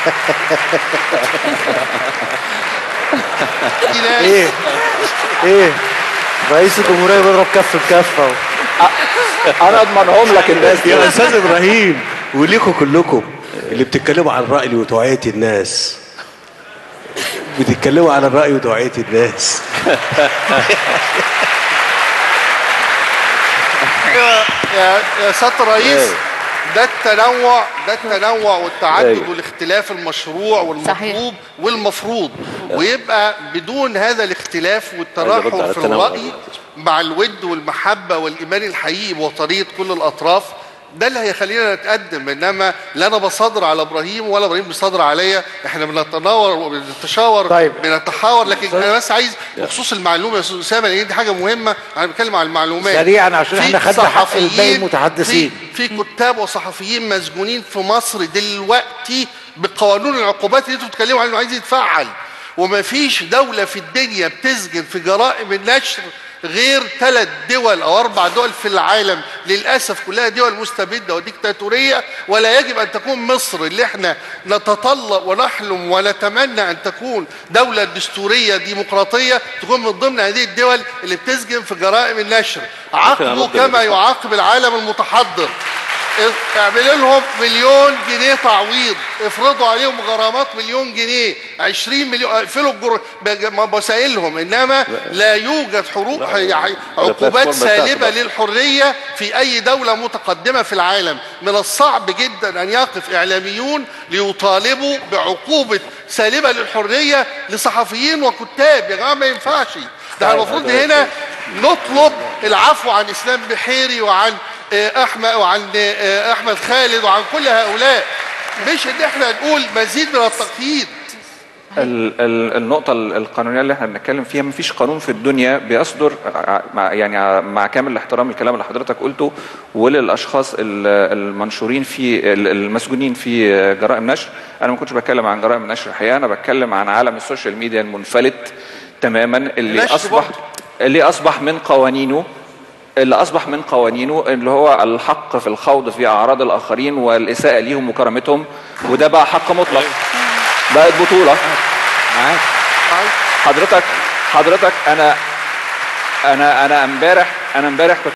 في ناس ايه ايه رئيس الجمهوريه بيضرب كف بكف اهو انا اضمنهم لك الناس دي يا استاذ ابراهيم وليكم كلكم اللي بتتكلموا عن الراي وتوعيه الناس بتتكلموا عن الراي وتوعيه الناس يا يا يا سياده الرئيس ده التنوع ده التنوع والتعدد أيوة. والاختلاف المشروع والمطلوب والمفروض ويبقى بدون هذا الاختلاف عايز والتراحم أرد على في التنوع الرأي مع الود والمحبة والإيمان الحقيقي بوطنية كل الأطراف ده اللي هيخلينا نتقدم انما لا انا بصادر على ابراهيم ولا ابراهيم بيصادر عليا احنا بنتناور وبنتشاور طيب. بنتحاور لكن انا بس عايز بخصوص المعلومه يا استاذ اسامه لان دي حاجه مهمه انا بتكلم عن المعلومات سريعاً عشان في احنا خدنا حق صحفيين- الباقي المتحدثين. في في كتاب وصحفيين مسجونين في مصر دلوقتي بقانون العقوبات اللي انتوا بتتكلموا عنه عايز يتفعل وما فيش دولة في الدنيا بتسجن في جرائم النشر غير ثلاث دول او اربع دول في العالم للاسف كلها دول مستبده وديكتاتوريه ولا يجب ان تكون مصر اللي احنا نتطلب ونحلم ونتمنى ان تكون دوله دستوريه ديمقراطيه تكون من ضمن هذه الدول اللي بتسجن في جرائم النشر عاقبوا أرد كما لك. يعاقب العالم المتحضر اعملوا لهم مليون جنيه تعويض افرضوا عليهم غرامات مليون جنيه 20 مليون اقفلوا الجر... بج- ما بسائلهم انما لا يوجد حروب يعني عقوبات بلاتفورم سالبه بتاعته. للحريه في اي دوله متقدمه في العالم من الصعب جدا ان يقف اعلاميون ليطالبوا بعقوبه سالبه للحريه لصحفيين وكتاب يا جماعه ما ينفعش ده المفروض هنا نطلب العفو عن اسلام بحيري وعن آه، احمد وعن آه، احمد خالد وعن كل هؤلاء مش ان احنا نقول مزيد من التقييد ال- ال- النقطة ال- القانونية اللي احنا بنتكلم فيها مفيش قانون في الدنيا بيصدر ع- مع يعني ع- مع كامل الاحترام الكلام اللي حضرتك قلته وللأشخاص ال- المنشورين في ال- المسجونين في جرائم نشر أنا ما كنتش بتكلم عن جرائم نشر الحقيقة أنا بتكلم عن عالم السوشيال ميديا المنفلت تماما اللي نشر أصبح برضه. اللي أصبح من قوانينه اللي اصبح من قوانينه اللي هو الحق في الخوض في اعراض الاخرين والاساءه ليهم وكرامتهم وده بقى حق مطلق بقت بطوله معاك حضرتك حضرتك انا انا انا امبارح انا امبارح كنت